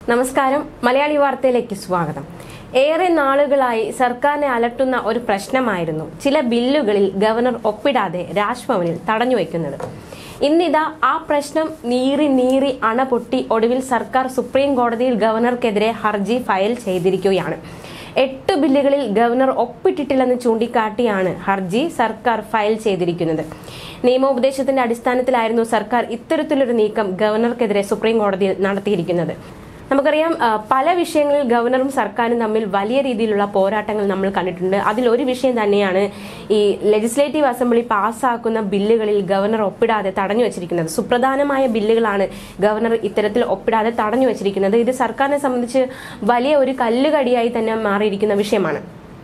നമസ്കാരം മലയാളി വാർത്തയിലേക്ക് സ്വാഗതം ഏറെ നാളുകളായി സർക്കാരിനെ അലട്ടുന്ന ഒരു പ്രശ്നമായിരുന്നു ചില ബില്ലുകളിൽ ഗവർണർ ഒപ്പിടാതെ രാജ്ഭവനിൽ തടഞ്ഞുവെക്കുന്നത് ഇന്നിതാ ആ പ്രശ്നം നീറി നീറി അണ പൊട്ടി ഒടുവിൽ സർക്കാർ സുപ്രീം കോടതിയിൽ ഗവർണർക്കെതിരെ ഹർജി ഫയൽ ചെയ്തിരിക്കുകയാണ് എട്ട് ബില്ലുകളിൽ ഗവർണർ ഒപ്പിട്ടിട്ടില്ലെന്ന് ചൂണ്ടിക്കാട്ടിയാണ് ഹർജി സർക്കാർ ഫയൽ ചെയ്തിരിക്കുന്നത് നിയമോപദേശത്തിന്റെ അടിസ്ഥാനത്തിലായിരുന്നു സർക്കാർ ഇത്തരത്തിലൊരു നീക്കം ഗവർണർക്കെതിരെ സുപ്രീം കോടതിയിൽ നടത്തിയിരിക്കുന്നത് നമുക്കറിയാം ആ, പല വിഷയങ്ങളിൽ ഗവർണറും സർക്കാരും തമ്മിൽ വലിയ രീതിയിലുള്ള പോരാട്ടങ്ങൾ നമ്മൾ കണ്ടിട്ടുണ്ട് അതിലൊരു വിഷയം തന്നെയാണ് ഈ ലെജിസ്ലേറ്റീവ് അസംബ്ലി പാസ്സാക്കുന്ന ബില്ലുകളിൽ ഗവർണർ ഒപ്പിടാതെ തടഞ്ഞു വെച്ചിരിക്കുന്നത് സുപ്രധാനമായ ബില്ലുകളാണ് ഗവർണർ ഇത്തരത്തിൽ ഒപ്പിടാതെ തടഞ്ഞു വെച്ചിരിക്കുന്നത് ഇത് സർക്കാരിനെ സംബന്ധിച്ച് വലിയ ഒരു കല്ലുകടിയായി തന്നെ മാറിയിരിക്കുന്ന വിഷയമാണ്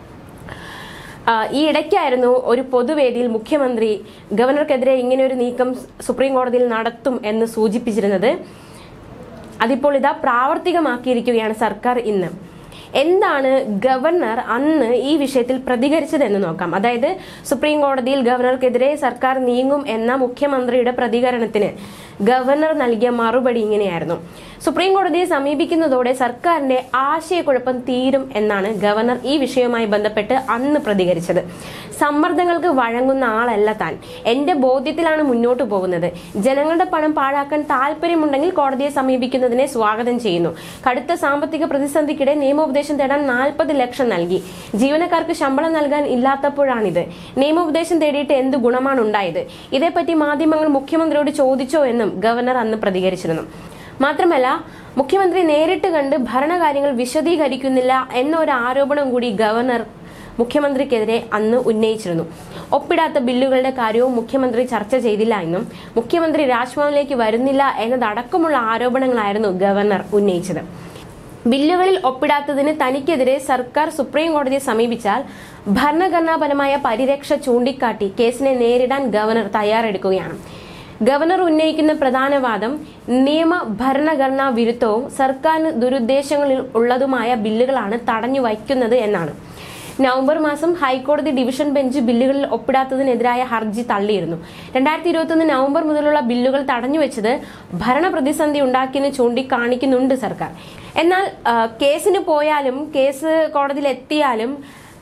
ആ, ഈ ഇടയ്ക്കായിരുന്നു ഒരു പൊതുവേദിയിൽ മുഖ്യമന്ത്രി ഗവർണർക്കെതിരെ ഇങ്ങനെ ഒരു നീക്കം സുപ്രീം കോടതിയിൽ നടത്തും എന്ന് സൂചിപ്പിച്ചിരുന്നത് അതിപ്പോൾ ഇതാ പ്രാവർത്തികമാക്കിയിരിക്കുകയാണ് സർക്കാർ ഇന്ന് എന്താണ് ഗവർണർ അന്ന് ഈ വിഷയത്തിൽ പ്രതികരിച്ചതെന്ന് നോക്കാം അതായത് സുപ്രീം കോടതിയിൽ ഗവർണർക്കെതിരെ സർക്കാർ നീങ്ങും എന്ന മുഖ്യമന്ത്രിയുടെ പ്രതികരണത്തിന് ഗവർണർ നൽകിയ മറുപടി ഇങ്ങനെയായിരുന്നു സുപ്രീം കോടതിയെ സമീപിക്കുന്നതോടെ സർക്കാരിന്റെ ആശയക്കുഴപ്പം തീരും എന്നാണ് ഗവർണർ ഈ വിഷയവുമായി ബന്ധപ്പെട്ട് അന്ന് പ്രതികരിച്ചത് സമ്മർദ്ദങ്ങൾക്ക് വഴങ്ങുന്ന ആളല്ല താൻ എന്റെ ബോധ്യത്തിലാണ് മുന്നോട്ട് പോകുന്നത് ജനങ്ങളുടെ പണം പാഴാക്കാൻ താല്പര്യമുണ്ടെങ്കിൽ കോടതിയെ സമീപിക്കുന്നതിനെ സ്വാഗതം ചെയ്യുന്നു കടുത്ത സാമ്പത്തിക പ്രതിസന്ധിക്കിടെ നിയമോപദേശം തേടാൻ നാൽപ്പത് ലക്ഷം നൽകി ജീവനക്കാർക്ക് ശമ്പളം നൽകാൻ ഇല്ലാത്തപ്പോഴാണിത് നിയമോപദേശം തേടിയിട്ട് എന്ത് ഗുണമാണ് ഉണ്ടായത് ഇതേപ്പറ്റി മാധ്യമങ്ങൾ മുഖ്യമന്ത്രിയോട് ചോദിച്ചോ എന്നും ഗവർണർ അന്ന് പ്രതികരിച്ചിരുന്നു മാത്രമല്ല മുഖ്യമന്ത്രി നേരിട്ട് കണ്ട് ഭരണകാര്യങ്ങൾ വിശദീകരിക്കുന്നില്ല എന്നൊരു ആരോപണം കൂടി ഗവർണർ മുഖ്യമന്ത്രിക്കെതിരെ അന്ന് ഉന്നയിച്ചിരുന്നു ഒപ്പിടാത്ത ബില്ലുകളുടെ കാര്യവും മുഖ്യമന്ത്രി ചർച്ച ചെയ്തില്ല എന്നും മുഖ്യമന്ത്രി രാജ്ഭവനിലേക്ക് വരുന്നില്ല എന്നതടക്കമുള്ള ആരോപണങ്ങളായിരുന്നു ഗവർണർ ഉന്നയിച്ചത് ബില്ലുകളിൽ ഒപ്പിടാത്തതിന് തനിക്കെതിരെ സർക്കാർ സുപ്രീം കോടതിയെ സമീപിച്ചാൽ ഭരണഘടനാപരമായ പരിരക്ഷ ചൂണ്ടിക്കാട്ടി കേസിനെ നേരിടാൻ ഗവർണർ തയ്യാറെടുക്കുകയാണ് ഗവർണർ ഉന്നയിക്കുന്ന പ്രധാന വാദം നിയമ ഭരണഘടനാ വിരുദ്ധവും സർക്കാരിന് ദുരുദ്ദേശങ്ങളിൽ ഉള്ളതുമായ ബില്ലുകളാണ് തടഞ്ഞു വയ്ക്കുന്നത് എന്നാണ് നവംബർ മാസം ഹൈക്കോടതി ഡിവിഷൻ ബെഞ്ച് ബില്ലുകളിൽ ഒപ്പിടാത്തതിനെതിരായ ഹർജി തള്ളിയിരുന്നു രണ്ടായിരത്തി ഇരുപത്തൊന്ന് നവംബർ മുതലുള്ള ബില്ലുകൾ തടഞ്ഞുവെച്ചത് ഭരണപ്രതിസന്ധി ഉണ്ടാക്കിയെന്ന് ചൂണ്ടിക്കാണിക്കുന്നുണ്ട് സർക്കാർ എന്നാൽ ആ, കേസിന് പോയാലും കേസ് കോടതിയിൽ എത്തിയാലും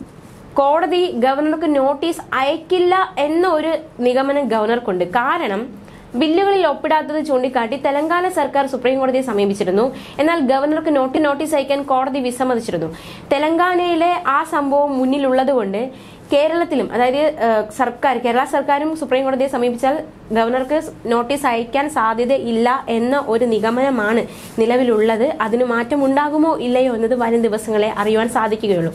കോടതി ഗവർണർക്ക് നോട്ടീസ് അയക്കില്ല എന്ന ഒരു നിഗമനം ഗവർണർക്കുണ്ട് കാരണം ബില്ലുകളിൽ ഒപ്പിടാത്തത് ചൂണ്ടിക്കാട്ടി തെലങ്കാന സർക്കാർ സുപ്രീം കോടതിയെ സമീപിച്ചിരുന്നു എന്നാൽ ഗവർണർക്ക് നോട്ടി നോട്ടീസ് അയക്കാൻ കോടതി വിസമ്മതിച്ചിരുന്നു തെലങ്കാനയിലെ ആ സംഭവം മുന്നിലുള്ളതുകൊണ്ട് കേരളത്തിലും അതായത് ഏഹ്, സർക്കാർ കേരള സർക്കാരും സുപ്രീം കോടതിയെ സമീപിച്ചാൽ ഗവർണർക്ക് നോട്ടീസ് അയക്കാൻ സാധ്യതയില്ല എന്ന ഒരു നിഗമനമാണ് നിലവിലുള്ളത് അതിന് മാറ്റം ഉണ്ടാകുമോ ഇല്ലയോ എന്നത് വരും ദിവസങ്ങളെ അറിയുവാൻ സാധിക്കുകയുള്ളൂ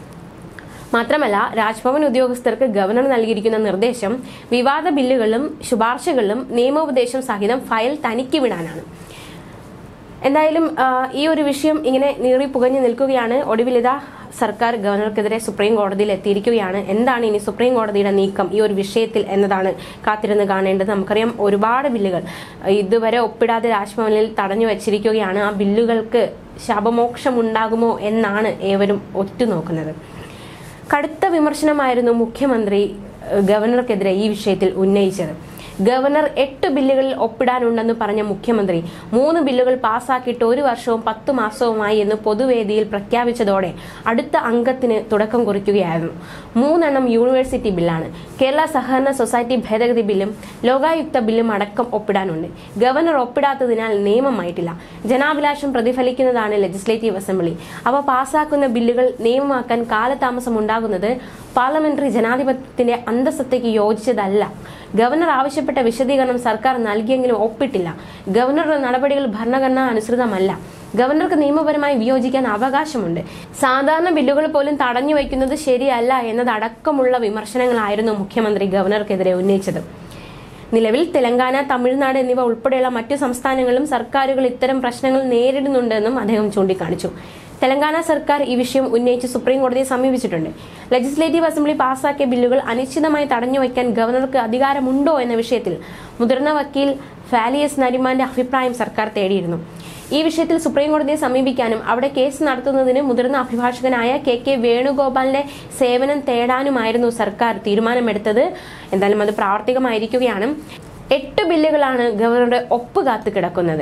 മാത്രമല്ല രാജ്ഭവൻ ഉദ്യോഗസ്ഥർക്ക് ഗവർണർ നൽകിയിരിക്കുന്ന നിർദ്ദേശം വിവാദ ബില്ലുകളും ശുപാർശകളിലും നിയമോപദേശം സഹിതം ഫയൽ തനിക്ക് വിടാനാണ് എന്തായാലും ആ, ഈ ഒരു വിഷയം ഇങ്ങനെ നീറി പുകഞ്ഞു നിൽക്കുകയാണ് ഒടുവിലിതാ സർക്കാർ ഗവർണർക്കെതിരെ സുപ്രീം കോടതിയിൽ എത്തിയിരിക്കുകയാണ് എന്താണ് ഇനി സുപ്രീം കോടതിയുടെ നീക്കം ഈ ഒരു വിഷയത്തിൽ എന്നതാണ് കാത്തിരുന്ന് കാണേണ്ടത് നമുക്കറിയാം ഒരുപാട് ബില്ലുകൾ ഇതുവരെ ഒപ്പിടാതെ രാജ്ഭവനിൽ തടഞ്ഞു വച്ചിരിക്കുകയാണ് ആ ബില്ലുകൾക്ക് ശാപമോക്ഷം ഉണ്ടാകുമോ എന്നാണ് ഏവരും ഒറ്റുനോക്കുന്നത് കടുത്ത വിമർശനമായിരുന്നു മുഖ്യമന്ത്രി ഏഹ്, ഗവർണർക്കെതിരെ ഈ വിഷയത്തിൽ ഉന്നയിച്ചത് ഗവർണർ എട്ട് ബില്ലുകളിൽ ഒപ്പിടാനുണ്ടെന്ന് പറഞ്ഞ മുഖ്യമന്ത്രി മൂന്ന് ബില്ലുകൾ പാസാക്കിയിട്ട് ഒരു വർഷവും പത്ത് മാസവുമായി എന്ന് പൊതുവേദിയിൽ പ്രഖ്യാപിച്ചതോടെ അടുത്ത അംഗത്തിന് തുടക്കം കുറിക്കുകയായിരുന്നു മൂന്നെണ്ണം യൂണിവേഴ്സിറ്റി ബില്ലാണ് കേരള സഹകരണ സൊസൈറ്റി ഭേദഗതി ബില്ലും ലോകായുക്ത ബില്ലും അടക്കം ഒപ്പിടാനുണ്ട് ഗവർണർ ഒപ്പിടാത്തതിനാൽ നിയമമായിട്ടില്ല ജനാഭിലാഷം പ്രതിഫലിക്കുന്നതാണ് ലെജിസ്ലേറ്റീവ് അസംബ്ലി അവ പാസാക്കുന്ന ബില്ലുകൾ നിയമമാക്കാൻ കാലതാമസം ഉണ്ടാകുന്നത് പാർലമെന്ററി ജനാധിപത്യത്തിന്റെ അന്തസ്സത്തേക്ക് യോജിച്ചതല്ല ഗവർണർ ആവശ്യപ്പെട്ട വിശദീകരണം സർക്കാർ നൽകിയെങ്കിലും ഒപ്പിട്ടില്ല ഗവർണറുടെ നടപടികൾ ഭരണഘടനാ അനുസൃതമല്ല ഗവർണർക്ക് നിയമപരമായി വിയോജിക്കാൻ അവകാശമുണ്ട് സാധാരണ ബില്ലുകൾ പോലും തടഞ്ഞു വയ്ക്കുന്നത് ശരിയല്ല എന്നതടക്കമുള്ള വിമർശനങ്ങളായിരുന്നു മുഖ്യമന്ത്രി ഗവർണർക്കെതിരെ ഉന്നയിച്ചത് നിലവിൽ തെലങ്കാന തമിഴ്നാട് എന്നിവ ഉൾപ്പെടെയുള്ള മറ്റു സംസ്ഥാനങ്ങളിലും സർക്കാരുകൾ ഇത്തരം പ്രശ്നങ്ങൾ നേരിടുന്നുണ്ടെന്നും അദ്ദേഹം ചൂണ്ടിക്കാണിച്ചു തെലങ്കാന സർക്കാർ ഈ വിഷയം ഉന്നയിച്ച് സുപ്രീം കോടതിയെ സമീപിച്ചിട്ടുണ്ട് ലെജിസ്ലേറ്റീവ് അസംബ്ലി പാസാക്കിയ ബില്ലുകൾ അനിശ്ചിതമായി തടഞ്ഞു വയ്ക്കാൻ ഗവർണർക്ക് അധികാരമുണ്ടോ എന്ന വിഷയത്തിൽ മുതിർന്ന വക്കീൽ ഫാലിയസ് നരിമാന്റെ അഭിപ്രായം സർക്കാർ തേടിയിരുന്നു ഈ വിഷയത്തിൽ സുപ്രീം കോടതിയെ സമീപിക്കാനും അവിടെ കേസ് നടത്തുന്നതിന് മുതിർന്ന അഭിഭാഷകനായ കെ കെ വേണുഗോപാലിന്റെ സേവനം തേടാനുമായിരുന്നു സർക്കാർ തീരുമാനമെടുത്തത് എന്തായാലും അത് പ്രാവർത്തികമായിരിക്കുകയാണ് എട്ട് ബില്ലുകളാണ് ഗവർണറുടെ ഒപ്പ് കാത്തു കിടക്കുന്നത്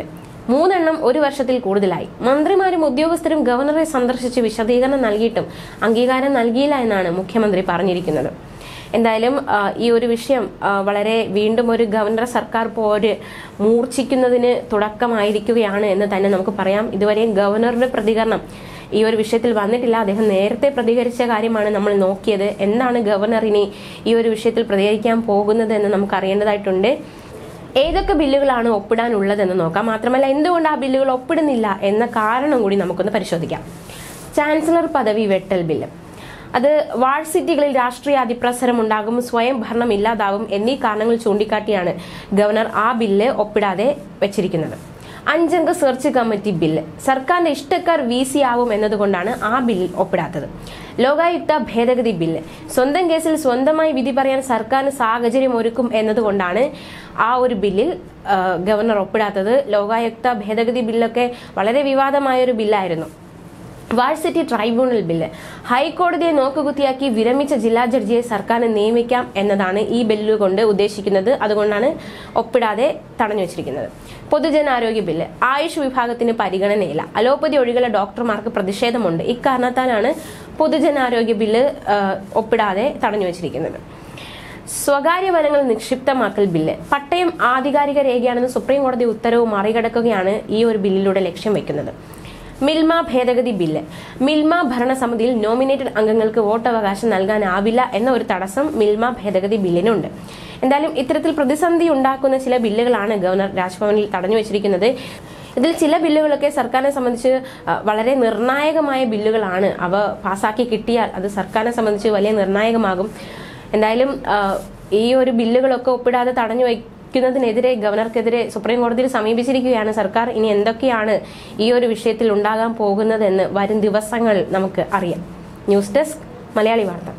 മൂന്നെണ്ണം ഒരു വർഷത്തിൽ കൂടുതലായി മന്ത്രിമാരും ഉദ്യോഗസ്ഥരും ഗവർണറെ സന്ദർശിച്ച് വിശദീകരണം നൽകിയിട്ടും അംഗീകാരം നൽകിയില്ല എന്നാണ് മുഖ്യമന്ത്രി പറഞ്ഞിരിക്കുന്നത് എന്തായാലും ആ, ഈ ഒരു വിഷയം ആ, വളരെ വീണ്ടും ഒരു ഗവർണർ സർക്കാർ പോര് മൂർച്ഛിക്കുന്നതിന് തുടക്കമായിരിക്കുകയാണ് എന്ന് തന്നെ നമുക്ക് പറയാം ഇതുവരെയും ഗവർണറുടെ പ്രതികരണം ഈ ഒരു വിഷയത്തിൽ വന്നിട്ടില്ല അദ്ദേഹം നേരത്തെ പ്രതികരിച്ച കാര്യമാണ് നമ്മൾ നോക്കിയത് എന്താണ് ഗവർണർ ഇനി ഈ ഒരു വിഷയത്തിൽ പ്രതികരിക്കാൻ പോകുന്നത് എന്ന് നമുക്ക് അറിയേണ്ടതായിട്ടുണ്ട് ഏതൊക്കെ ബില്ലുകളാണ് ഒപ്പിടാനുള്ളതെന്ന് നോക്കാം മാത്രമല്ല എന്തുകൊണ്ട് ആ ബില്ലുകൾ ഒപ്പിടുന്നില്ല എന്ന കാരണം കൂടി നമുക്കൊന്ന് പരിശോധിക്കാം ചാൻസലർ പദവി വെട്ടൽ ബില്ല് അത് വാർഡ് സിറ്റികളിൽ രാഷ്ട്രീയ അതിപ്രസരം ഉണ്ടാകും സ്വയം ഭരണം ഇല്ലാതാവും എന്നീ കാരണങ്ങൾ ചൂണ്ടിക്കാട്ടിയാണ് ഗവർണർ ആ ബില്ല് ഒപ്പിടാതെ വെച്ചിരിക്കുന്നത് അഞ്ചംഗ സെർച്ച് കമ്മിറ്റി ബില്ല് സർക്കാരിന്റെ ഇഷ്ടക്കാർ വി സി ആവും എന്നതുകൊണ്ടാണ് ആ ബില്ലിൽ ഒപ്പിടാത്തത് ലോകായുക്ത ഭേദഗതി ബില്ല് സ്വന്തം കേസിൽ സ്വന്തമായി വിധി പറയാൻ സർക്കാരിന് സാഹചര്യം ഒരുക്കും എന്നതുകൊണ്ടാണ് ആ ഒരു ബില്ലിൽ ആ, ഗവർണർ ഒപ്പിടാത്തത് ലോകായുക്ത ഭേദഗതി ബില്ലൊക്കെ വളരെ വിവാദമായ ഒരു ബില്ലായിരുന്നു വാർഡ് സിറ്റി ട്രൈബ്യൂണൽ ബില്ല് ഹൈക്കോടതിയെ നോക്കുകുത്തിയാക്കി വിരമിച്ച ജില്ലാ ജഡ്ജിയെ സർക്കാരിന് നിയമിക്കാം എന്നതാണ് ഈ ബില്ല് കൊണ്ട് ഉദ്ദേശിക്കുന്നത് അതുകൊണ്ടാണ് ഒപ്പിടാതെ തടഞ്ഞു വെച്ചിരിക്കുന്നത് പൊതുജനാരോഗ്യ ബില്ല് ആയുഷ് വിഭാഗത്തിന് പരിഗണനയില്ല അലോപ്പതി ഒഴികെയുള്ള ഡോക്ടർമാർക്ക് പ്രതിഷേധമുണ്ട് ഇക്കാരണത്താലാണ് പൊതുജനാരോഗ്യ ബില്ല് ആ, ഒപ്പിടാതെ തടഞ്ഞു വെച്ചിരിക്കുന്നത് സ്വകാര്യ വനങ്ങൾ നിക്ഷിപ്തമാക്കൽ ബില്ല് പട്ടയം ആധികാരിക രേഖയാണെന്ന് സുപ്രീം കോടതി ഉത്തരവ് മറികടക്കുകയാണ് ഈ ഒരു ബില്ലിലൂടെ ലക്ഷ്യം വെക്കുന്നത് മിൽമ ഭേദഗതി ബില്ല് മിൽമ ഭരണസമിതിയിൽ നോമിനേറ്റഡ് അംഗങ്ങൾക്ക് വോട്ടവകാശം നൽകാനാവില്ല എന്ന ഒരു തടസ്സം മിൽമ ഭേദഗതി ബില്ലിനുണ്ട് എന്തായാലും ഇത്തരത്തിൽ പ്രതിസന്ധി ഉണ്ടാക്കുന്ന ചില ബില്ലുകളാണ് ഗവർണർ രാജ്ഭവനിൽ തടഞ്ഞു വെച്ചിരിക്കുന്നത് ഇതിൽ ചില ബില്ലുകളൊക്കെ സർക്കാരിനെ സംബന്ധിച്ച് ആ, വളരെ നിർണായകമായ ബില്ലുകളാണ് അവ പാസാക്കി കിട്ടിയാൽ അത് സർക്കാരിനെ സംബന്ധിച്ച് വലിയ നിർണായകമാകും എന്തായാലും ആ, ഈ ഒരു ബില്ലുകളൊക്കെ ഒപ്പിടാതെ തടഞ്ഞു വയ്ക്കുന്നതിനെതിരെ ഗവർണർക്കെതിരെ സുപ്രീം കോടതിയിൽ സമീപിച്ചിരിക്കുകയാണ് സർക്കാർ ഇനി എന്തൊക്കെയാണ് ഈ ഒരു വിഷയത്തിൽ ഉണ്ടാകാൻ പോകുന്നതെന്ന് വരും ദിവസങ്ങൾ നമുക്ക് അറിയാം ന്യൂസ് ഡെസ്ക് മലയാളി വാർത്ത